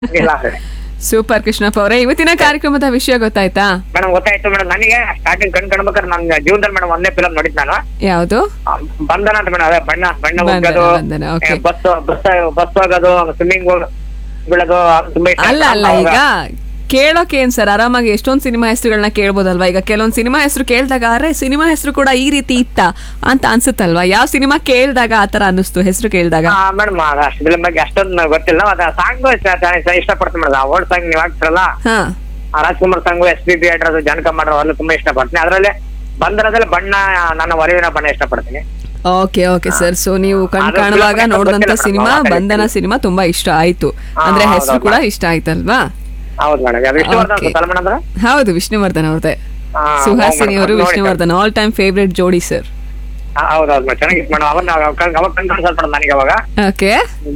ಇಲ್ಲ ಸೂಪರ್ ಕೃಷ್ಣಪ್ಪ ಅವರೇ ಇವತ್ತಿನ ಕಾರ್ಯಕ್ರಮದ ವಿಷಯ ಗೊತ್ತಾಯ್ತಾ ಮೇಡಮ್ ಗೊತ್ತಾಯ್ತು ಮೇಡಮ್ ನನಗೆ ಸ್ಟಾರ್ಟಿಂಗ್ ಕಣ್ ಕಾಣ್ಬೇಕಾದ್ರೆ ನನ್ನ ಜೀವನದಲ್ಲಿ ಮೇಡಮ್ ಒಂದೇ ಫಿಲಮ್ ನೋಡಿದ್ ನಾನು ಯಾವುದು ಆ, ಬಂಧನ ಅಂತ ಮೇಡಮ್ ಅದೇ ಬಣ್ಣ ಬಣ್ಣ ಬಂಧನ, ಹೋಗೋದು ಬಂಧನ, okay. ಬಸ್ ಬಸ್ ಬಸ್ ಹೋಗೋದು ಸ್ವಿಮ್ಮಿಂಗ್ ಬೀಳೋದು ಅದು ತುಂಬಾ ಇಷ್ಟ ಅಲ್ಲ ಅಲ್ಲ ಈಗ ಕೇಳೋಕೆ ಏನ್ ಸರ್ ಆರಾಮಾಗಿ ಎಷ್ಟೊಂದು ಸಿನಿಮಾ ಹೆಸರುಗಳನ್ನ ಕೇಳ್ಬೋದಲ್ವಾ ಈಗ ಕೆಲವೊಂದು ಸಿನಿಮಾ ಹೆಸರು ಕೇಳಿದಾಗ ಅರೆ ಸಿನಿಮಾ ಹೆಸರು ಕೂಡ ಈ ರೀತಿ ಇತ್ತ ಅಂತ ಅನ್ಸುತ್ತಲ್ವಾ ಯಾವ ಸಿನಿಮಾ ಕೇಳಿದಾಗ ಆತರ ಅನ್ನಿಸ್ತು ಹೆಸರು ಕೇಳಿದಾಗ ಮೇಡಮ್ ಅಷ್ಟು ಫಿಲಮ್ ಬಗ್ಗೆ ಅಷ್ಟೊಂದು ನಂಗ್ ಗೊತ್ತಿಲ್ಲ ಅದ ಸಾಂಗ್ ಇಷ್ಟಪಡ್ತೀನಿ ಮೇಡಮ್ ಆ ಓಲ್ಡ್ ಸಾಂಗ್ ನೀವು ಹಾಕ್ತಿರಲ್ಲ ಹಾ ಆ Rajkumar song S P B ಆಡ್ರದು ಜನಕ ಮಾಡ್ರು ಅಲ್ಲೂ ತುಂಬಾ ಇಷ್ಟಪಡ್ತೀನಿ ಅದರಲ್ಲಿ ಬಂದರದಲ್ಲಿ ಬಣ್ಣ ನನ್ನ ಒಲವಿನ ಬಣ್ಣ ಇಷ್ಟಪಡ್ತೀನಿ ಓಕೆ ಓಕೆ ಸರ್ ಸೊ ನೀವು ಕಣ್ ಅದು ಕಾಣುವಾಗ film ನೋಡಿದಂತ ಗೊತ್ತಿಲ್ಲ ಸಿನಿಮಾ madam, ಆ ಬಂಧನ ಕಡೆ ಸಿನಿಮಾ ತುಂಬಾ ಇಷ್ಟ ಆಯ್ತು ಹಾ, ಅಂದ್ರೆ ಹೌದು, ಹೆಸರು ಹೌದು. ಕೂಡ ಇಷ್ಟ ಆಯ್ತಲ್ವಾ ಹೌದು ಮೇಡಮ್ ಅದು ಇಷ್ಟವರ್ಧನ್ Okay. ಸಲ್ಮಾನ್ ಅಂದ್ರೆ ಹೌದು ವಿಷ್ಣುವರ್ಧನ್ ಅವ್ರದೇ ಹಾ, ಸುಹಾಸಿನಿ ಹೌದು ಅವರು madam, ನೋಡಿ ವಿಷ್ಣುವರ್ಧನ್ ಆಲ್ ಟೈಮ್ ಫೇವ್ರೆಟ್ ಜೋಡಿ ಸರ್ ಹೌದೌದು ಮೇಡಮ್ ಚೆನ್ನಾಗಿತ್ತು ಮೇಡಮ್ ಅವಾಗ ಅವಾಗ ಕಣ್ ಕಾಣಿಸ್ಪಡ ನನಗೆ ಅವಾಗ ಓಕೆ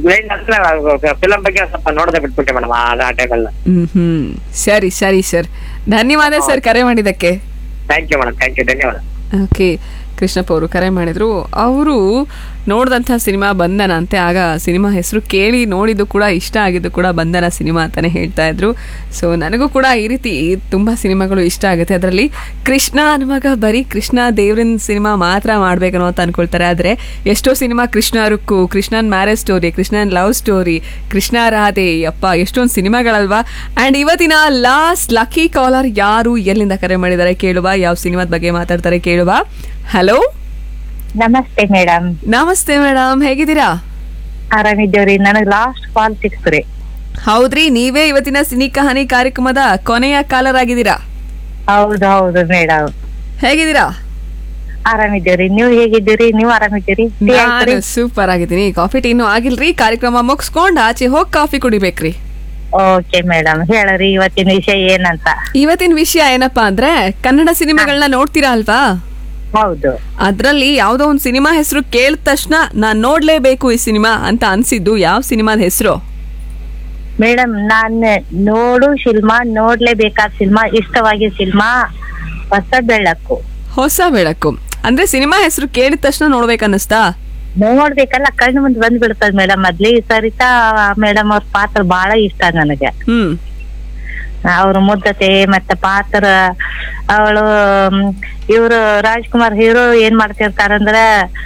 ಫಿಲಂ ಬಗ್ಗೆ ಸ್ವಲ್ಪ ನೋಡದೆ ಬಿಟ್ಬಿಟ್ಟೆ ಮೇಡಮ್ ಆ ಟೈಮಲ್ಲಿ ಹ್ಮ್ ಹ್ಮ್ ಸರಿ ಸರಿ ಸರ್ ಧನ್ಯವಾದ ಸರ್ ಕರೆ ಮಾಡಿದ್ದಕ್ಕೆ thank you madam thank you ಧನ್ಯವಾದ ಓಕೆ ಕೃಷ್ಣಪ್ಪ ಅವರು ಕರೆ ಮಾಡಿದ್ರು ಅವರು ನೋಡಿದಂಥ ಸಿನಿಮಾ ಬಂಧನ ಅಂತೆ ಆಗ ಸಿನಿಮಾ ಹೆಸರು ಕೇಳಿ ನೋಡಿದ್ದು ಕೂಡ ಇಷ್ಟ ಆಗಿದ್ದು ಕೂಡ ಬಂಧನ ಸಿನಿಮಾ ಅಂತಾನೆ ಹೇಳ್ತಾ ಇದ್ರು ಸೊ ನನಗೂ ಕೂಡ ಈ ರೀತಿ ತುಂಬ ಸಿನಿಮಾಗಳು ಇಷ್ಟ ಆಗುತ್ತೆ ಅದರಲ್ಲಿ ಕೃಷ್ಣ ಅನ್ನುವಾಗ ಬರೀ ಕೃಷ್ಣ ದೇವ್ರಿನ ಸಿನಿಮಾ ಮಾತ್ರ ಮಾಡ್ಬೇಕನ್ನೋ ಅಂತ ಅನ್ಕೊಳ್ತಾರೆ ಆದರೆ ಎಷ್ಟೋ ಸಿನಿಮಾ ಕೃಷ್ಣ ರುಕ್ಕು ಕೃಷ್ಣನ್ ಮ್ಯಾರೇಜ್ ಸ್ಟೋರಿ ಕೃಷ್ಣನ್ ಲವ್ ಸ್ಟೋರಿ ಕೃಷ್ಣ ರಾಧೆ ಅಪ್ಪ ಎಷ್ಟೊಂದು ಸಿನಿಮಾಗಳಲ್ವಾ ಆ್ಯಂಡ್ ಇವತ್ತಿನ ಲಾಸ್ಟ್ ಲಕ್ಕಿ ಕಾಲರ್ ಯಾರು ಎಲ್ಲಿಂದ ಕರೆ ಮಾಡಿದ್ದಾರೆ ಕೇಳುವ ಯಾವ ಸಿನಿಮಾದ ಬಗ್ಗೆ ಮಾತಾಡ್ತಾರೆ ಕೇಳುವ ಹಲೋ ನಮಸ್ತೆ ಮೇಡಮ್ ನಮಸ್ತೆ ಮೇಡಮ್ ಹೇಗಿದ್ದೀರಾ ಆರಾಮಿದ್ದೇವ್ರಿ ನನಗ್ ಲಾಸ್ಟ್ ಕಾಲ್ ಸಿಕ್ಸ್ರಿ ಹೌದ್ರಿ ನೀವೇ ಇವತ್ತಿನ ಸಿನಿ ಕಹಾನಿ ಕಾರ್ಯಕ್ರಮದ ಕೊನೆಯ ಕಾಲರ್ ಆಗಿದ್ದೀರಾ ಹೌದು ಹೌದು ಮೇಡಮ್ ಹೇಗಿದ್ದೀರಾ ಆರಾಮಿದ್ದೇವ್ರಿ ನೀವ್ ಹೇಗಿದ್ದೀರಿ ನೀವ್ ಆರಾಮಿದ್ದೀರಿ ಟೀ ಆಯ್ತ್ರಿ? ನಾನು ಸೂಪರ್ ಆಗಿದ್ದೀನಿ ಕಾಫಿ ಟೀ ಇನ್ನೂ ಆಗಿಲ್ರಿ ಕಾರ್ಯಕ್ರಮ ಮುಗಿಸ್ಕೊಂಡ್ ಆಚೆ ಹೋಗಿ ಕಾಫಿ ಕುಡಿಬೇಕ್ರಿ ಓಕೆ ಮೇಡಮ್ ಹೇಳ್ರಿ ಇವತ್ತಿನ ವಿಷಯ ಏನಂತ ಇವತ್ತಿನ ವಿಷಯ ಏನಪ್ಪಾ ಅಂದ್ರೆ ಕನ್ನಡ ಸಿನಿಮಾಗಳನ್ನ ನೋಡ್ತೀರಾ ಅಲ್ವಾ ಹೌದು ಅದ್ರಲ್ಲಿ ಯಾವ್ದೋ ಒಂದು ಸಿನಿಮಾ ಹೆಸರು ಕೇಳಿದ ತಕ್ಷಣ ನಾನ್ ನೋಡ್ಲೇಬೇಕು ಈ ಸಿನಿಮಾ ಅಂತ ಅನ್ಸಿದ್ದು ಯಾವ ಸಿನಿಮಾದ ಹೆಸರು ಮೇಡಮ್ ನಾನ್ ನೋಡು ಸಿನಿಮಾ ನೋಡ್ಲೇಬೇಕಾದ ಸಿನಿಮಾ ಇಷ್ಟವಾಗಿನ ಸಿನಿಮಾ ಹೊಸ ಬೆಳಕು ಹೊಸ ಬೆಳಕು ಅಂದ್ರೆ ಸಿನಿಮಾ ಹೆಸರು ಕೇಳಿದ ತಕ್ಷಣ ನೋಡ್ಬೇಕನ್ನಿಸ್ತಾ ನೋಡ್ಬೇಕಲ್ಲ ಕಣ್ಣು ಮುಂದ್ ಬಂದ್ ಬಿಡ್ತದ ಮೇಡಮ್ ಮೊದ್ಲಿ ಸರಿತಾ ಮೇಡಮ್ ಅವ್ರ ಪಾತ್ರ ಬಹಳ ಇಷ್ಟ ನನಗೆ ಹ್ಮ್ ಅವ್ರ ಮುದ್ದತೆ ಮತ್ತೆ ಪಾತ್ರ ಅವಳು ಇವ್ರು ರಾಜ್ಕುಮಾರ್ ಹೀರೋ ಏನ್ ಮಾಡ್ತಿರ್ತಾರಂದ್ರ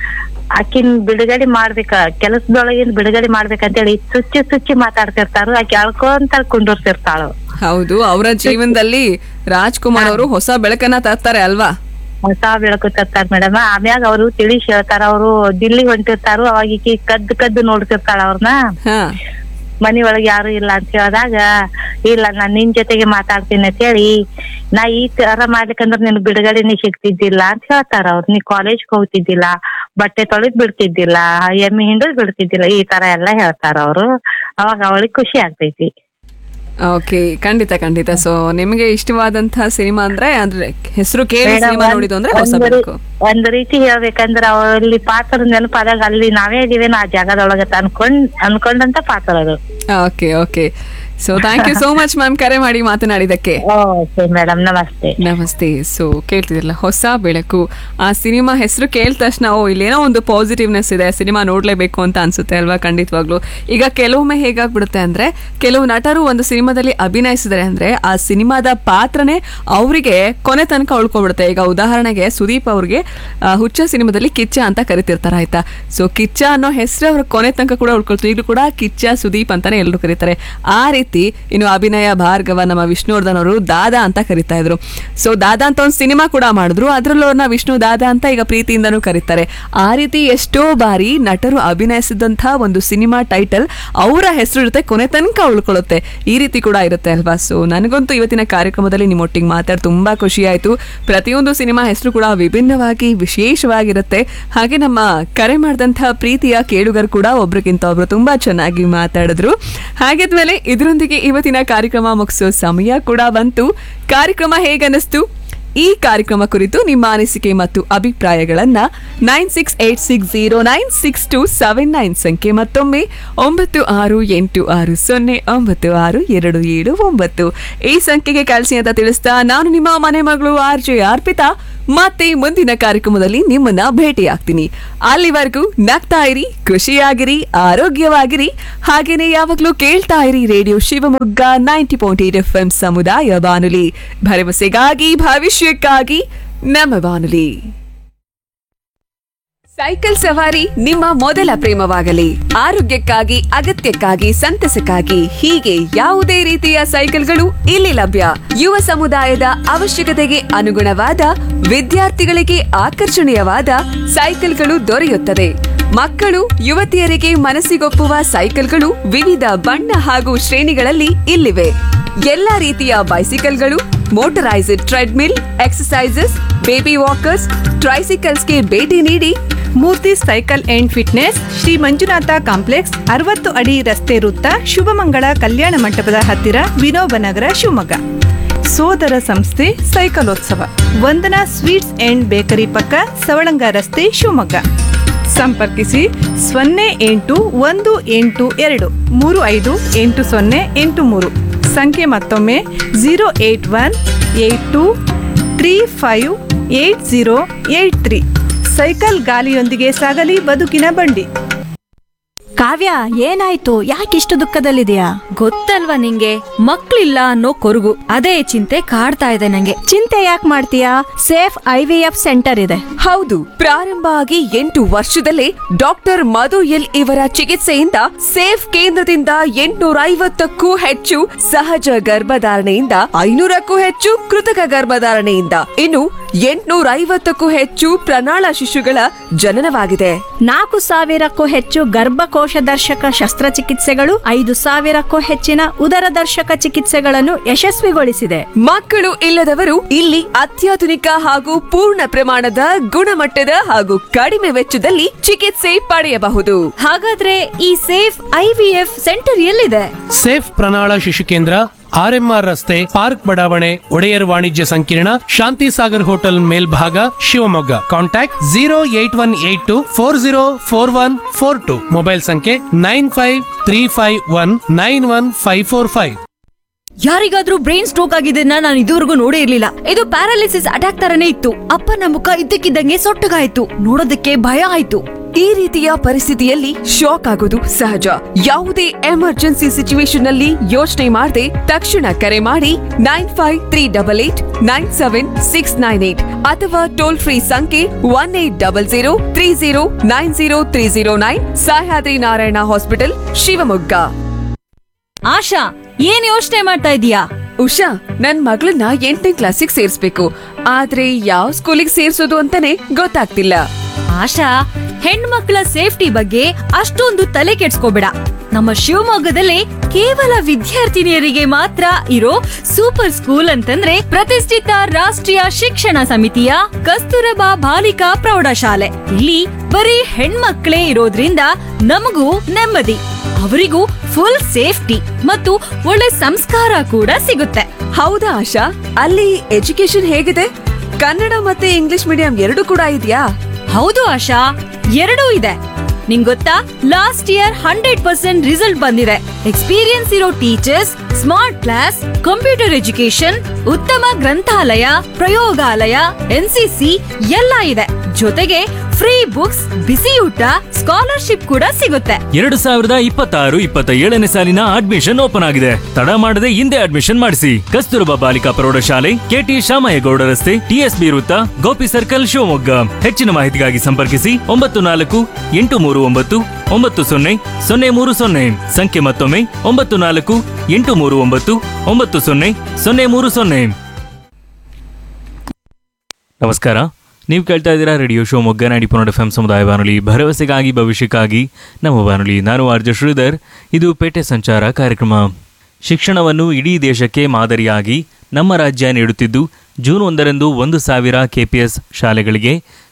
ಆಕಿನ್ ಬಿಡುಗಡೆ ಮಾಡ್ಬೇಕ ಕೆಲಸದೊಳಗಿನ್ ಬಿಡುಗಡೆ ಮಾಡ್ಬೇಕಂತೇಳಿ ಚುಚ್ಚಿ ಚುಚ್ಚಿ ಮಾತಾಡ್ತಿರ್ತಾರು ಆಕಿ ಅಳ್ಕೊಂತ ಕುಂಡಿರ್ತಿರ್ತಾಳು ಹೌದು ಅವರ ಜೀವನದಲ್ಲಿ ರಾಜ್ಕುಮಾರ್ ಅವರು ಹೊಸ ಬೆಳಕನ್ನ ತರ್ತಾರೆ ಅಲ್ವಾ ಹೊಸ ಬೆಳಕು ತರ್ತಾರ ಮೇಡಮ್ ಆಮ್ಯಾಗ ಅವರು ತಿಳಿಸಿ ಹೇಳ್ತಾರ ಅವರು ದಿಲ್ಲಿ ಹೊಂಟಿರ್ತಾರು ಅವಾಗ ಈಕಿ ಕದ್ದು ಕದ್ದು ನೋಡ್ತಿರ್ತಾಳ ಅವ್ರನ್ನ ಹಾ ಮನಿ ಒಳಗೆ ಯಾರು ಇಲ್ಲ ಅಂತ ಹೇಳಿದಾಗ ಇಲ್ಲ ನಾನ್ ನಿನ್ ಜೊತೆಗೆ ಮಾತಾಡ್ತೀನಿ ಅಂತ ಹೇಳಿ ನಾ ಈ ತರ ಮಾಡ್ಲಿಕ್ಕಂದ್ರ ನಿನ್ ಬಿಡುಗಡೆನೆ ಸಿಗ್ತಿದ್ದಿಲ್ಲ ಅಂತ ಹೇಳ್ತಾರ ಅವ್ರು ನೀ ಕಾಲೇಜ್ ಹೋಗ್ತಿದ್ದಿಲ್ಲ ಬಟ್ಟೆ ತೊಳೆದ್ ಬಿಡ್ತಿದ್ದಿಲ್ಲ ಎಮ್ಮೆ ಹಿಂಡದ್ ಬಿಡ್ತಿದ್ದಿಲ್ಲ ಈ ತರ ಎಲ್ಲಾ ಹೇಳ್ತಾರ ಅವ್ರು ಅವಾಗ ಅವಳಿಗೆ ಖುಷಿ ಆಗ್ತೈತಿ ಓಕೆ ಖಂಡಿತ ಖಂಡಿತ ಸೊ ನಿಮಗೆ ಇಷ್ಟವಾದಂತಹ ಸಿನಿಮಾ ಅಂದ್ರೆ ಅಂದ್ರೆ ಹೆಸರು ಕೇಳಿ Madam, ಸಿನಿಮಾ ನೋಡಿದ್ದು ಅಂದ್ರೆ ಹೊಸ ಒಂದ್ ಬೆಳಕು ರೀ- ಒಂದ್ ರೀತಿ ಹೇಳ್ಬೇಕಂದ್ರ ಅವಲ್ಲಿ ಪಾತ್ರ ನೆನಪಾದಾಗ ಅಲ್ಲಿ ನಾವೇ ಇದೀವೇನೋ ಆ ಜಾಗದೊಳಗ ಅಂತ ಅನ್ಕೊಂಡ್ ಅನ್ಕೊಂಡಂತ ಪಾತ್ರ ಅದು okay okay so thank you so much ma'am ಕರೆ ಮಾಡಿ ಮಾತನಾಡಿದಕ್ಕೆ ಓಕೆ ಮೇಡಮ್ ನಮಸ್ತೆ ನಮಸ್ತೆ ಸೊ ಕೇಳ್ತಿದ್ರಲ್ಲ ಹೊಸ ಬೆಳಕು ಆ ಸಿನಿಮಾ ಹೆಸರು ಕೇಳಿದ ತಕ್ಷಣ ಓ ಇಲ್ಲೇನೋ ಒಂದು ಪಾಸಿಟಿವ್ನೆಸ್ ಇದೆ ಸಿನಿಮಾ ನೋಡ್ಲೇಬೇಕು ಅಂತ ಅನ್ಸುತ್ತೆ ಅಲ್ವಾ ಖಂಡಿತವಾಗ್ಲು ಈಗ ಕೆಲವೊಮ್ಮೆ ಹೇಗಾಗ್ಬಿಡುತ್ತೆ ಅಂದ್ರೆ ಕೆಲವು ನಟರು ಒಂದು ಸಿನಿಮಾದಲ್ಲಿ ಅಭಿನಯಿಸಿದರೆ ಅಂದ್ರೆ ಆ ಸಿನಿಮಾದ ಪಾತ್ರನೇ ಅವರಿಗೆ ಕೊನೆ ತನಕ ಉಳ್ಕೊಬಿಡುತ್ತೆ ಈಗ ಉದಾಹರಣೆಗೆ ಸುದೀಪ್ ಅವ್ರಿಗೆ ಆ, ಹುಚ್ಚ ಸಿನಿಮಾದಲ್ಲಿ ಕಿಚ್ಚ ಅಂತ ಕರಿತಿರ್ತಾರೆ ಆಯ್ತಾ ಸೊ ಕಿಚ್ಚ ಅನ್ನೋ ಹೆಸರು ಅವ್ರ ಕೊನೆ ತನಕ ಕೂಡ ಉಳ್ಕೊಳ್ತಾರೆ ಈಗಲೂ ಕೂಡ ಕಿಚ್ಚ ಸುದೀಪ್ ಅಂತಾನೆ ಎಲ್ಲರೂ ಕರೀತಾರೆ ಆ ರೀತಿ ಇನ್ನು ಅಭಿನಯ ಭಾರ್ಗವ ನಮ್ಮ ವಿಷ್ಣುವರ್ಧನ್ ಅವರು ದಾದಾ ಅಂತ ಕರಿತಾ ಇದ್ರು ಸೊ ದಾದಾ ಅಂತ ಒಂದು ಸಿನಿಮಾ ಕೂಡ ಮಾಡಿದ್ರು ಅದ್ರಲ್ಲೂ ಅವ್ರನ್ನ ವಿಷ್ಣು ದಾದಾ ಅಂತ ಈಗ ಪ್ರೀತಿಯಿಂದನೂ ಕರೀತಾರೆ ಆ ರೀತಿ ಎಷ್ಟೋ ಬಾರಿ ನಟರು ಅಭಿನಯಿಸಿದಂಥ ಒಂದು ಸಿನಿಮಾ ಟೈಟಲ್ ಅವರ ಹೆಸರು ಇರುತ್ತೆ ಕೊನೆ ತನಕ ಉಳ್ಕೊಳ್ಳುತ್ತೆ ಈ ರೀತಿ ಕೂಡ ಇರುತ್ತೆ ಅಲ್ವಾ ಸೊ ನನಗಂತೂ ಇವತ್ತಿನ ಕಾರ್ಯಕ್ರಮದಲ್ಲಿ ನಿಮ್ಮೊಟ್ಟಿಗೆ ಮಾತಾಡಿ ತುಂಬಾ ಖುಷಿ ಆಯ್ತು ಪ್ರತಿಯೊಂದು ಸಿನಿಮಾ ಹೆಸರು ಕೂಡ ವಿಭಿನ್ನವಾಗಿ ವಿಶೇಷವಾಗಿರುತ್ತೆ ಹಾಗೆ ನಮ್ಮ ಕರೆ ಮಾಡಿದಂಥ ಪ್ರೀತಿಯ ಕೇಳುಗರು ಕೂಡ ಒಬ್ರಿಗಿಂತ ಒಬ್ರು ತುಂಬಾ ಚೆನ್ನಾಗಿ ಮಾತಾಡಿದ್ರು ಹಾಗಿದ್ಮೇಲೆ ಇದರೊಂದಿಗೆ ಇವತ್ತಿನ ಕಾರ್ಯಕ್ರಮ ಮುಗಿಸೋ ಸಮಯ ಕೂಡ ಬಂತು ಕಾರ್ಯಕ್ರಮ ಹೇಗನ್ನಿಸ್ತು ಈ ಕಾರ್ಯಕ್ರಮ ಕುರಿತು ನಿಮ್ಮ ಅನಿಸಿಕೆ ಮತ್ತು ಅಭಿಪ್ರಾಯಗಳನ್ನ nine six eight six zero nine six two seven nine ಸಂಖ್ಯೆ ಮತ್ತೊಮ್ಮೆ ಒಂಬತ್ತು ಆರು ಎಂಟು ಆರು ಸೊನ್ನೆ ಒಂಬತ್ತು ಆರು ಎರಡು ಏಳು ಒಂಬತ್ತು ಈ ಸಂಖ್ಯೆಗೆ ಕಳಿಸಿ ಅಂತ ತಿಳಿಸ್ತಾ ನಾನು ನಿಮ್ಮ ಮನೆ ಮಗಳು ಆರ್ ಜೆ ಅರ್ಪಿತಾ ಮತ್ತೆ ಮುಂದಿನ ಕಾರ್ಯಕ್ರಮದಲ್ಲಿ ನಿಮ್ಮನ್ನ ಭೇಟಿಯಾಗ್ತೀನಿ ಅಲ್ಲಿವರೆಗೂ ನಗ್ತಾ ಇರಿ ಖುಷಿಯಾಗಿರಿ ಆರೋಗ್ಯವಾಗಿರಿ ಹಾಗೇನೆ ಯಾವಾಗ್ಲೂ ಕೇಳ್ತಾ ಇರಿ radio Shivamogga ninety point eight F M ಸಮುದಾಯ ಬಾನುಲಿ ಭರವಸೆಗಾಗಿ ಭವಿಷ್ಯಕ್ಕಾಗಿ ನಮ್ಮ ಬಾನುಲಿ ಸೈಕಲ್ ಸವಾರಿ ನಿಮ್ಮ ಮೊದಲ ಪ್ರೇಮವಾಗಲಿ ಆರೋಗ್ಯಕ್ಕಾಗಿ ಅಗತ್ಯಕ್ಕಾಗಿ ಸಂತಸಕ್ಕಾಗಿ ಹೀಗೆ ಯಾವುದೇ ರೀತಿಯ ಸೈಕಲ್ಗಳು ಇಲ್ಲಿ ಲಭ್ಯ ಯುವ ಸಮುದಾಯದ ಅವಶ್ಯಕತೆಗೆ ಅನುಗುಣವಾದ ವಿದ್ಯಾರ್ಥಿಗಳಿಗೆ ಆಕರ್ಷಣೀಯವಾದ ಸೈಕಲ್ಗಳು ದೊರೆಯುತ್ತದೆ ಮಕ್ಕಳು ಯುವತಿಯರಿಗೆ ಮನಸ್ಸಿಗೊಪ್ಪುವ ಸೈಕಲ್ಗಳು ವಿವಿಧ ಬಣ್ಣ ಹಾಗೂ ಶ್ರೇಣಿಗಳಲ್ಲಿ ಇಲ್ಲಿವೆ ಎಲ್ಲಾ ರೀತಿಯ ಬೈಸಿಕಲ್ಗಳು ಮೋಟರೈಸ್ಡ್ ಟ್ರೆಡ್ಮಿಲ್ ಎಕ್ಸಸೈಸಸ್ ಬೇಬಿ ವಾಕರ್ಸ್ ಟ್ರೈಸಿಕಲ್ಸ್ಗೆ ಭೇಟಿ ನೀಡಿ Murthy cycle and fitness Shri Manjunatha complex ಅರವತ್ತು ಅಡಿ ರಸ್ತೆ ವೃತ್ತ ಶುಭಮಂಗಳ ಕಲ್ಯಾಣ ಮಂಟಪದ ಹತ್ತಿರ ವಿನೋಬನಗರ ಶಿವಮೊಗ್ಗ ಸೋದರ ಸಂಸ್ಥೆ ಸೈಕಲೋತ್ಸವ ವಂದನಾ ಸ್ವೀಟ್ಸ್ ಅಂಡ್ ಬೇಕರಿ ಪಕ್ಕ ಸವಳಂಗ ರಸ್ತೆ ಶಿವಮೊಗ್ಗ ಸಂಪರ್ಕಿಸಿ ಸೊನ್ನೆ ಎಂಟು ಒಂದು ಎಂಟು ಎರಡು ಮೂರು ಐದು ಎಂಟು ಸೊನ್ನೆ ಎಂಟು ಮೂರು ಸಂಖ್ಯೆ ಮತ್ತೊಮ್ಮೆ zero eight one eight two three five eight zero eight three cycle ಗಾಲಿಯೊಂದಿಗೆ ಸಾಗಲಿ ಬದುಕಿನ ಬಂಡಿ ಕಾವ್ಯ ಏನಾಯ್ತು ಯಾಕಿಷ್ಟು ದುಃಖದಲ್ಲಿದೆಯಾ ಗೊತ್ತಲ್ವಾ ನಿಂಗೆ ಮಕ್ಳಿಲ್ಲ ಅನ್ನೋ ಕೊರಗು ಅದೇ ಚಿಂತೆ ಕಾಡ್ತಾ ಇದೆ ನಂಗೆ ಚಿಂತೆ ಯಾಕೆ ಮಾಡ್ತೀಯಾ safe I V F centre ಇದೆ ಹೌದು ಪ್ರಾರಂಭ ಆಗಿ ಎಂಟು ವರ್ಷದಲ್ಲೇ ಡಾಕ್ಟರ್ ಮಧು ಎಲ್ ಇವರ ಚಿಕಿತ್ಸೆಯಿಂದ ಸೇಫ್ ಕೇಂದ್ರದಿಂದ ಎಂಟುನೂರ ಐವತ್ತಕ್ಕೂ ಹೆಚ್ಚು ಸಹಜ ಗರ್ಭಧಾರಣೆಯಿಂದ ಐನೂರಕ್ಕೂ ಹೆಚ್ಚು ಕೃತಕ ಗರ್ಭಧಾರಣೆಯಿಂದ ಇನ್ನು ಎಂಟುನೂರ ಐವತ್ತಕ್ಕೂ ಹೆಚ್ಚು ಪ್ರಣಾಳ ಶಿಶುಗಳ ಜನನವಾಗಿದೆ ನಾಲ್ಕು ಸಾವಿರಕ್ಕೂ ಹೆಚ್ಚು ಗರ್ಭಕೋಶ ದರ್ಶಕ ಶಸ್ತ್ರಚಿಕಿತ್ಸೆಗಳು ಐದು ಸಾವಿರಕ್ಕೂ ಹೆಚ್ಚಿನ ಉದರ ದರ್ಶಕ ಚಿಕಿತ್ಸೆಗಳನ್ನು ಯಶಸ್ವಿಗೊಳಿಸಿದೆ ಮಕ್ಕಳು ಇಲ್ಲದವರು ಇಲ್ಲಿ ಅತ್ಯಾಧುನಿಕ ಹಾಗೂ ಪೂರ್ಣ ಪ್ರಮಾಣದ ಗುಣಮಟ್ಟದ ಹಾಗೂ ಕಡಿಮೆ ವೆಚ್ಚದಲ್ಲಿ ಚಿಕಿತ್ಸೆ ಪಡೆಯಬಹುದು ಹಾಗಾದ್ರೆ ಈ safe I V F centre ಎಲ್ಲಿದೆ ಸೇಫ್ ಪ್ರಣಾಳ ಶಿಶು ಕೇಂದ್ರ ಆರ್ಎಂಆರ್ ರಸ್ತೆ ಪಾರ್ಕ್ ಬಡಾವಣೆ ಒಡೆಯರ್ ವಾಣಿಜ್ಯ ಸಂಕೀರ್ಣ ಶಾಂತಿ ಸಾಗರ್ ಹೋಟೆಲ್ ಮೇಲ್ಭಾಗ Shivamogga contact zero eight one eight two four zero four one four two mobile ಸಂಖ್ಯೆ nine five three five one nine one five four five ಯಾರಿಗಾದ್ರೂ ಬ್ರೈನ್ ಸ್ಟ್ರೋಕ್ ಆಗಿದ್ದನ್ನ ನಾನು ಇದುವರೆಗೂ ನೋಡೇ ಇರ್ಲಿಲ್ಲ ಇದು ಪ್ಯಾರಾಲಿಸಿಸ್ ಅಟ್ಯಾಕ್ ತರನೇ ಇತ್ತು ಅಪ್ಪನ ಮುಖ ಇದ್ದಕ್ಕಿದ್ದಂಗೆ ಸೊಟ್ಟಗಾಯ್ತು ನೋಡೋದಕ್ಕೆ ಭಯ ಆಯ್ತು ಈ ರೀತಿಯ ಪರಿಸ್ಥಿತಿಯಲ್ಲಿ ಶಾಕ್ ಆಗೋದು ಸಹಜ ಯಾವುದೇ ಎಮರ್ಜೆನ್ಸಿ ಸಿಚುವೇಶನ್ ನಲ್ಲಿ ಯೋಚನೆ ಮಾಡದೆ ತಕ್ಷಣ ಕರೆ ಮಾಡಿ nine five three double eight nine seven six nine eight ಅಥವಾ ಟೋಲ್ ಫ್ರೀ ಸಂಖ್ಯೆ one eight double zero three zero nine zero three zero nine Sahyadri Narayana hospital Shivamogga Asha ಏನ್ ಯೋಚನೆ ಮಾಡ್ತಾ ಇದೀಯಾ ಉಷಾ ನನ್ ಮಗಳನ್ನ ಎಂಟನೇ ಕ್ಲಾಸಿಗೆ ಸೇರ್ಸ್ಬೇಕು ಆದ್ರೆ ಯಾವ ಸ್ಕೂಲಿಗೆ ಸೇರ್ಸೋದು ಅಂತಾನೆ ಗೊತ್ತಾಗ್ತಿಲ್ಲ ಆಶಾ ಹೆಣ್ಮಕ್ಳ ಸೇಫ್ಟಿ ಬಗ್ಗೆ ಅಷ್ಟೊಂದು ತಲೆ ಕೆಡ್ಸ್ಕೋಬೇಡ ನಮ್ಮ ಶಿವಮೊಗ್ಗದಲ್ಲಿ ಕೇವಲ ವಿದ್ಯಾರ್ಥಿನಿಯರಿಗೆ ಮಾತ್ರ ಇರೋ ಸೂಪರ್ ಸ್ಕೂಲ್ ಅಂತಂದ್ರೆ ಪ್ರತಿಷ್ಠಿತ ರಾಷ್ಟ್ರೀಯ ಶಿಕ್ಷಣ ಸಮಿತಿಯ ಕಸ್ತೂರಬಾ ಬಾಲಿಕಾ ಪ್ರೌಢಶಾಲೆ ಇಲ್ಲಿ ಬರೀ ಹೆಣ್ಮಕ್ಳೇ ಇರೋದ್ರಿಂದ ನಮಗೂ ನೆಮ್ಮದಿ ಅವರಿಗೂ ಫುಲ್ ಸೇಫ್ಟಿ ಮತ್ತು ಒಳ್ಳೆ ಸಂಸ್ಕಾರ ಕೂಡ ಸಿಗುತ್ತೆ ಹೌದಾ ಆಶಾ ಅಲ್ಲಿ ಎಜುಕೇಶನ್ ಹೇಗಿದೆ ಕನ್ನಡ ಮತ್ತೆ ಇಂಗ್ಲಿಷ್ ಮೀಡಿಯಂ ಎರಡು ಕೂಡ ಇದೆಯಾ ಹೌದು ಆಶಾ ಎರಡೂ ಇದೆ ನಿಂಗ್ ಗೊತ್ತಾ last year hundred percent result ಬಂದಿದೆ ಎಕ್ಸ್ಪೀರಿಯನ್ಸ್ ಇರೋ teachers smart class computer education ಉತ್ತಮ ಗ್ರಂಥಾಲಯ ಪ್ರಯೋಗಾಲಯ ಎನ್ಸಿಸಿ ಎಲ್ಲ ಇದೆ ಜೊತೆಗೆ ಫ್ರೀ ಬುಕ್ಸ್ ಬಿಸಿ ಊಟ ಸ್ಕಾಲರ್ಶಿಪ್ ಕೂಡ ಸಿಗುತ್ತೆ ಎರಡು ಸಾವಿರದ ಇಪ್ಪತ್ತಾರು ಇಪ್ಪತ್ತ ಏಳನೇ ಸಾಲಿನ ಅಡ್ಮಿಷನ್ ಓಪನ್ ಆಗಿದೆ ತಡ ಮಾಡದೆ ಹಿಂದೆ ಅಡ್ಮಿಷನ್ ಮಾಡಿಸಿ ಕಸ್ತೂರಬಾ ಬಾಲಿಕಾ ಪ್ರೌಢಶಾಲೆ ಕೆಟಿ ಶಾಮಯ್ಯಗೌಡ ರಸ್ತೆ ಟಿಎಸ್ಬಿ ವೃತ್ತ ಗೋಪಿ ಸರ್ಕಲ್ ಶಿವಮೊಗ್ಗ ಹೆಚ್ಚಿನ ಮಾಹಿತಿಗಾಗಿ ಸಂಪರ್ಕಿಸಿ ಒಂಬತ್ತು ನಾಲ್ಕು ಎಂಟು ಮೂರು ಒಂಬತ್ತು ಒಂಬತ್ತು ಸೊನ್ನೆ ಸೊನ್ನೆ ಮೂರು ಸೊನ್ನೆ ಸಂಖ್ಯೆ ಮತ್ತೊಮ್ಮೆ ಒಂಬತ್ತು ನಾಲ್ಕು ಎಂಟು ಮೂರು ಒಂಬತ್ತು ಒಂಬತ್ತು ಸೊನ್ನೆ ಸೊನ್ನೆ ಮೂರು ಸೊನ್ನೆ ನಮಸ್ಕಾರ ನೀವು ಕೇಳ್ತಾ ಇದ್ದೀರಾ ರೇಡಿಯೋ ಶಿವಮೊಗ್ಗ ನಾಡಿ ಪುನಡ್ ಎಫ್ ಎಂ ಸಮುದಾಯ ಬಾನುಲಿ ಭರವಸೆಗಾಗಿ ಭವಿಷ್ಯಕ್ಕಾಗಿ ನಮ್ಮ ಬಾನುಲಿ ನಾನು ಆರ್ಜ ಶ್ರೀಧರ್ ಇದು ಪೇಟೆ ಸಂಚಾರ ಕಾರ್ಯಕ್ರಮ ಶಿಕ್ಷಣವನ್ನು ಇಡೀ ದೇಶಕ್ಕೆ ಮಾದರಿಯಾಗಿ ನಮ್ಮ ರಾಜ್ಯ ನೀಡುತ್ತಿದ್ದು ಜೂನ್ ಒಂದರಂದು ಒಂದು ಸಾವಿರ ಕೆಪಿಎಸ್ ಶಾಲೆಗಳಿಗೆ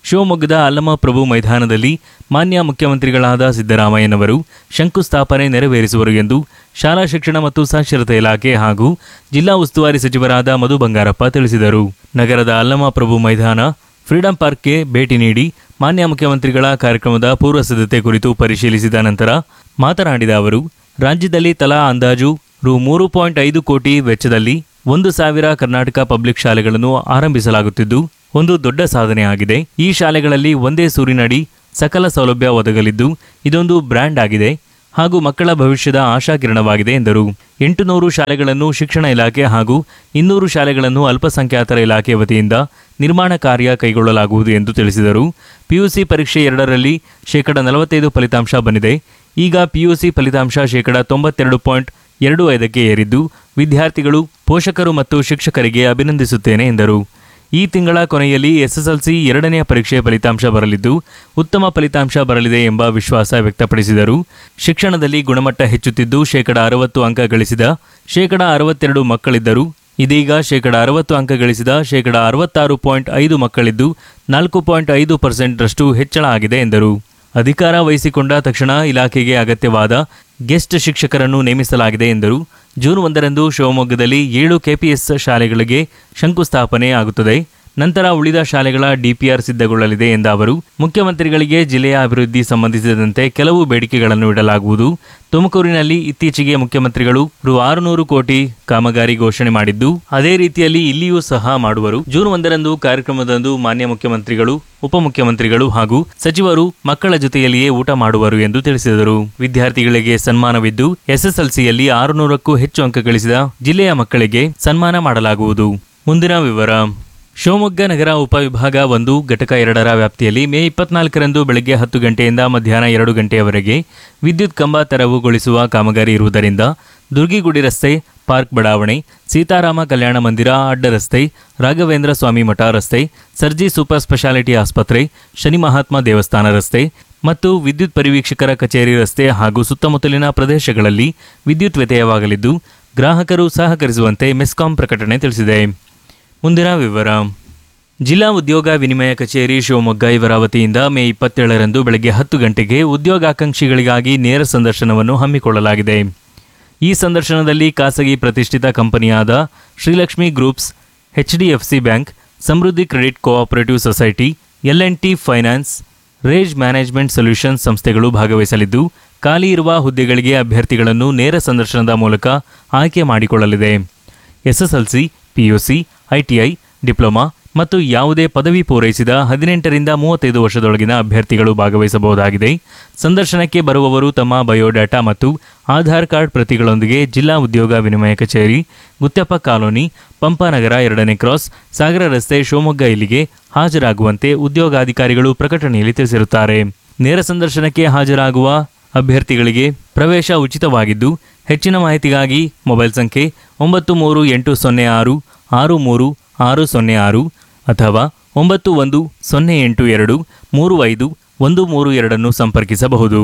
ಶಿವಮೊಗ್ಗದ ಅಲ್ಲಮ ಪ್ರಭು ಮೈದಾನದಲ್ಲಿ ಮಾನ್ಯ ಮುಖ್ಯಮಂತ್ರಿಗಳಾದ ಸಿದ್ದರಾಮಯ್ಯನವರು ಶಂಕುಸ್ಥಾಪನೆ ನೆರವೇರಿಸುವರು ಎಂದು ಶಾಲಾ ಶಿಕ್ಷಣ ಮತ್ತು ಸಾಕ್ಷರತಾ ಇಲಾಖೆ ಹಾಗೂ ಜಿಲ್ಲಾ ಉಸ್ತುವಾರಿ ಸಚಿವರಾದ ಮಧು ಬಂಗಾರಪ್ಪ ತಿಳಿಸಿದರು ನಗರದ ಅಲ್ಲಮ ಪ್ರಭು ಮೈದಾನ ಫ್ರೀಡಂ ಪಾರ್ಕ್ಗೆ ಭೇಟಿ ನೀಡಿ ಮಾನ್ಯ ಮುಖ್ಯಮಂತ್ರಿಗಳ ಕಾರ್ಯಕ್ರಮದ ಪೂರ್ವ ಸಿದ್ಧತೆ ಕುರಿತು ಪರಿಶೀಲಿಸಿದ ನಂತರ ಮಾತನಾಡಿದ ಅವರು ರಾಜ್ಯದಲ್ಲಿ ತಲಾ ಅಂದಾಜು ರು ಮೂರು ಪಾಯಿಂಟ್ ಐದು ಕೋಟಿ ವೆಚ್ಚದಲ್ಲಿ ಒಂದು ಸಾವಿರ ಕರ್ನಾಟಕ ಪಬ್ಲಿಕ್ ಶಾಲೆಗಳನ್ನು ಆರಂಭಿಸಲಾಗುತ್ತಿದ್ದು ಒಂದು ದೊಡ್ಡ ಸಾಧನೆಯಾಗಿದೆ ಈ ಶಾಲೆಗಳಲ್ಲಿ ಒಂದೇ ಸೂರಿನಡಿ ಸಕಲ ಸೌಲಭ್ಯ ಒದಗಲಿದ್ದು ಇದೊಂದು ಬ್ರ್ಯಾಂಡ್ ಆಗಿದೆ ಹಾಗೂ ಮಕ್ಕಳ ಭವಿಷ್ಯದ ಆಶಾಕಿರಣವಾಗಿದೆ ಎಂದರು ಎಂಟುನೂರು ಶಾಲೆಗಳನ್ನು ಶಿಕ್ಷಣ ಇಲಾಖೆ ಹಾಗೂ ಇನ್ನೂರು ಶಾಲೆಗಳನ್ನು ಅಲ್ಪಸಂಖ್ಯಾತರ ಇಲಾಖೆ ವತಿಯಿಂದ ನಿರ್ಮಾಣ ಕಾರ್ಯ ಕೈಗೊಳ್ಳಲಾಗುವುದು ಎಂದು ತಿಳಿಸಿದರು ಪಿಯುಸಿ ಪರೀಕ್ಷೆ ಎರಡರಲ್ಲಿ ಶೇಕಡ ನಲವತ್ತೈದು ಫಲಿತಾಂಶ ಬಂದಿದೆ ಈಗ ಪಿಯುಸಿ ಫಲಿತಾಂಶ ಶೇಕಡ ತೊಂಬತ್ತೆರಡು ಪಾಯಿಂಟ್ ಎರಡು ಐದಕ್ಕೆ ಏರಿದ್ದು ವಿದ್ಯಾರ್ಥಿಗಳು ಪೋಷಕರು ಮತ್ತು ಶಿಕ್ಷಕರಿಗೆ ಅಭಿನಂದಿಸುತ್ತೇನೆ ಎಂದರು ಈ ತಿಂಗಳ ಕೊನೆಯಲ್ಲಿ ಎಸ್ಎಸ್ಎಲ್ಸಿ ಎರಡನೆಯ ಪರೀಕ್ಷೆ ಫಲಿತಾಂಶ ಬರಲಿದ್ದು ಉತ್ತಮ ಫಲಿತಾಂಶ ಬರಲಿದೆ ಎಂಬ ವಿಶ್ವಾಸ ವ್ಯಕ್ತಪಡಿಸಿದರು ಶಿಕ್ಷಣದಲ್ಲಿ ಗುಣಮಟ್ಟ ಹೆಚ್ಚುತ್ತಿದ್ದು ಶೇಕಡ ಅರವತ್ತು ಅಂಕ ಗಳಿಸಿದ ಶೇಕಡ ಅರವತ್ತೆರಡು ಮಕ್ಕಳಿದ್ದರು ಇದೀಗ ಶೇಕಡ ಅರವತ್ತು ಅಂಕ ಗಳಿಸಿದ ಶೇಕಡ ಅರವತ್ತಾರು ಪಾಯಿಂಟ್ ಐದು ಮಕ್ಕಳಿದ್ದು ನಾಲ್ಕು ಪಾಯಿಂಟ್ ಐದು ಪರ್ಸೆಂಟ್ರಷ್ಟು ಹೆಚ್ಚಳ ಆಗಿದೆ ಎಂದರು ಅಧಿಕಾರ ವಹಿಸಿಕೊಂಡ ತಕ್ಷಣ ಇಲಾಖೆಗೆ ಅಗತ್ಯವಾದ ಗೆಸ್ಟ್ ಶಿಕ್ಷಕರನ್ನು ನೇಮಿಸಲಾಗಿದೆ ಎಂದರು ಜೂನ್ ಒಂದರಂದು ಶಿವಮೊಗ್ಗದಲ್ಲಿ ಏಳು ಕೆಪಿಎಸ್ ಶಾಲೆಗಳಿಗೆ ಶಂಕುಸ್ಥಾಪನೆ ಆಗುತ್ತದೆ ನಂತರ ಉಳಿದ ಶಾಲೆಗಳ ಡಿಪಿಆರ್ ಸಿದ್ಧಗೊಳ್ಳಲಿದೆ ಎಂದ ಅವರು ಮುಖ್ಯಮಂತ್ರಿಗಳಿಗೆ ಜಿಲ್ಲೆಯ ಅಭಿವೃದ್ಧಿ ಸಂಬಂಧಿಸಿದಂತೆ ಕೆಲವು ಬೇಡಿಕೆಗಳನ್ನು ಇಡಲಾಗುವುದು ತುಮಕೂರಿನಲ್ಲಿ ಇತ್ತೀಚೆಗೆ ಮುಖ್ಯಮಂತ್ರಿಗಳು ರು ಆರುನೂರು ಕೋಟಿ ಕಾಮಗಾರಿ ಘೋಷಣೆ ಮಾಡಿದ್ದು ಅದೇ ರೀತಿಯಲ್ಲಿ ಇಲ್ಲಿಯೂ ಸಹ ಮಾಡುವರು ಜೂನ್ ಒಂದರಂದು ಕಾರ್ಯಕ್ರಮದಂದು ಮಾನ್ಯ ಮುಖ್ಯಮಂತ್ರಿಗಳು ಉಪಮುಖ್ಯಮಂತ್ರಿಗಳು ಹಾಗೂ ಸಚಿವರು ಮಕ್ಕಳ ಜೊತೆಯಲ್ಲಿಯೇ ಊಟ ಮಾಡುವರು ಎಂದು ತಿಳಿಸಿದರು ವಿದ್ಯಾರ್ಥಿಗಳಿಗೆ ಸನ್ಮಾನವಿದ್ದು ಎಸ್ಎಸ್ಎಲ್ಸಿಯಲ್ಲಿ ಆರುನೂರಕ್ಕೂ ಹೆಚ್ಚು ಅಂಕ ಗಳಿಸಿದ ಜಿಲ್ಲೆಯ ಮಕ್ಕಳಿಗೆ ಸನ್ಮಾನ ಮಾಡಲಾಗುವುದು ಮುಂದಿನ ವಿವರ ಶಿವಮೊಗ್ಗ ನಗರ ಉಪವಿಭಾಗ ಒಂದು ಘಟಕ ಎರಡರ ವ್ಯಾಪ್ತಿಯಲ್ಲಿ ಮೇ ಇಪ್ಪತ್ನಾಲ್ಕರಂದು ಬೆಳಗ್ಗೆ ಹತ್ತು ಗಂಟೆಯಿಂದ ಮಧ್ಯಾಹ್ನ ಎರಡು ಗಂಟೆಯವರೆಗೆ ವಿದ್ಯುತ್ ಕಂಬ ತೆರವುಗೊಳಿಸುವ ಕಾಮಗಾರಿ ಇರುವುದರಿಂದ ದುರ್ಗಿಗುಡಿ ರಸ್ತೆ ಪಾರ್ಕ್ ಬಡಾವಣೆ ಸೀತಾರಾಮ ಕಲ್ಯಾಣ ಮಂದಿರ ಅಡ್ಡ ರಸ್ತೆ ರಾಘವೇಂದ್ರ ಸ್ವಾಮಿ ಮಠ ರಸ್ತೆ ಸರ್ಜಿ ಸೂಪರ್ ಸ್ಪೆಷಾಲಿಟಿ ಆಸ್ಪತ್ರೆ ಶನಿ ಮಹಾತ್ಮ ದೇವಸ್ಥಾನ ರಸ್ತೆ ಮತ್ತು ವಿದ್ಯುತ್ ಪರಿವೀಕ್ಷಕರ ಕಚೇರಿ ರಸ್ತೆ ಹಾಗೂ ಸುತ್ತಮುತ್ತಲಿನ ಪ್ರದೇಶಗಳಲ್ಲಿ ವಿದ್ಯುತ್ ವ್ಯತ್ಯಯವಾಗಲಿದ್ದು ಗ್ರಾಹಕರು ಸಹಕರಿಸುವಂತೆ ಮೆಸ್ಕಾಂ ಪ್ರಕಟಣೆ ತಿಳಿಸಿದೆ ಮುಂದಿನ ವಿವರ ಜಿಲ್ಲಾ ಉದ್ಯೋಗ ವಿನಿಮಯ ಕಚೇರಿ ಶಿವಮೊಗ್ಗ ಇವರ ವತಿಯಿಂದ ಮೇ ಇಪ್ಪತ್ತೇಳರಂದು ಬೆಳಗ್ಗೆ ಹತ್ತು ಗಂಟೆಗೆ ಉದ್ಯೋಗಾಕಾಂಕ್ಷಿಗಳಿಗಾಗಿ ನೇರ ಸಂದರ್ಶನವನ್ನು ಹಮ್ಮಿಕೊಳ್ಳಲಾಗಿದೆ ಈ ಸಂದರ್ಶನದಲ್ಲಿ ಖಾಸಗಿ ಪ್ರತಿಷ್ಠಿತ ಕಂಪನಿಯಾದ Shrilakshmi groups HDFC bank Samruddhi credit cooperative society L N T finance ರೇಜ್ ಮ್ಯಾನೇಜ್ಮೆಂಟ್ ಸೊಲ್ಯೂಷನ್ಸ್ ಸಂಸ್ಥೆಗಳು ಭಾಗವಹಿಸಲಿದ್ದು ಖಾಲಿ ಇರುವ ಹುದ್ದೆಗಳಿಗೆ ಅಭ್ಯರ್ಥಿಗಳನ್ನು ನೇರ ಸಂದರ್ಶನದ ಮೂಲಕ ಆಯ್ಕೆ ಮಾಡಿಕೊಳ್ಳಲಿದೆ ಎಸ್ಎಸ್ಎಲ್ಸಿ ಪಿಯುಸಿ ಐಟಿಐ ಡಿಪ್ಲೊಮಾ ಮತ್ತು ಯಾವುದೇ ಪದವಿ ಪೂರೈಸಿದ ಹದಿನೆಂಟರಿಂದ ಮೂವತ್ತೈದು ವರ್ಷದೊಳಗಿನ ಅಭ್ಯರ್ಥಿಗಳು ಭಾಗವಹಿಸಬಹುದಾಗಿದೆ ಸಂದರ್ಶನಕ್ಕೆ ಬರುವವರು ತಮ್ಮ ಬಯೋಡಾಟಾ ಮತ್ತು ಆಧಾರ್ ಕಾರ್ಡ್ ಪ್ರತಿಗಳೊಂದಿಗೆ ಜಿಲ್ಲಾ ಉದ್ಯೋಗ ವಿನಿಮಯ ಕಚೇರಿ ಗುತ್ಯಪ್ಪ ಕಾಲೋನಿ ಪಂಪಾನಗರ ಎರಡನೇ ಕ್ರಾಸ್ ಸಾಗರ ರಸ್ತೆ ಶಿವಮೊಗ್ಗ ಇಲ್ಲಿಗೆ ಹಾಜರಾಗುವಂತೆ ಉದ್ಯೋಗಾಧಿಕಾರಿಗಳು ಪ್ರಕಟಣೆಯಲ್ಲಿ ತಿಳಿಸಿರುತ್ತಾರೆ ನೇರ ಸಂದರ್ಶನಕ್ಕೆ ಹಾಜರಾಗುವ ಅಭ್ಯರ್ಥಿಗಳಿಗೆ ಪ್ರವೇಶ ಉಚಿತವಾಗಿದ್ದು ಹೆಚ್ಚಿನ ಮಾಹಿತಿಗಾಗಿ ಮೊಬೈಲ್ ಸಂಖ್ಯೆ ಒಂಬತ್ತು ಮೂರು ಎಂಟು ಸೊನ್ನೆ ಆರು ಆರು ಮೂರು ಆರು ಸೊನ್ನೆ ಆರು ಅಥವಾ ಒಂಬತ್ತು ಒಂದು ಸೊನ್ನೆ ಎಂಟು ಎರಡು ಮೂರು ಐದು ಒಂದು ಮೂರು ಎರಡನ್ನು ಸಂಪರ್ಕಿಸಬಹುದು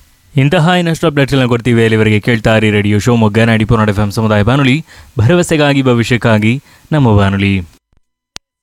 ಇಂತಹ ಇನ್ನಷ್ಟು ಅಪ್ಡೇಟ್ಗಳನ್ನ ಕೊಡ್ತೀವಿ ಅಲ್ಲಿವರೆಗೆ ಕೇಳ್ತಾ ಇರಿ ರೇಡಿಯೋ ಶಿವಮೊಗ್ಗ ನಾಡಿಪುರ ಎಫ್ ಎಂ ಸಮುದಾಯ ಬಾನುಲಿ ಭರವಸೆಗಾಗಿ ಭವಿಷ್ಯಕ್ಕಾಗಿ ನಮ್ಮ ಬಾನುಲಿ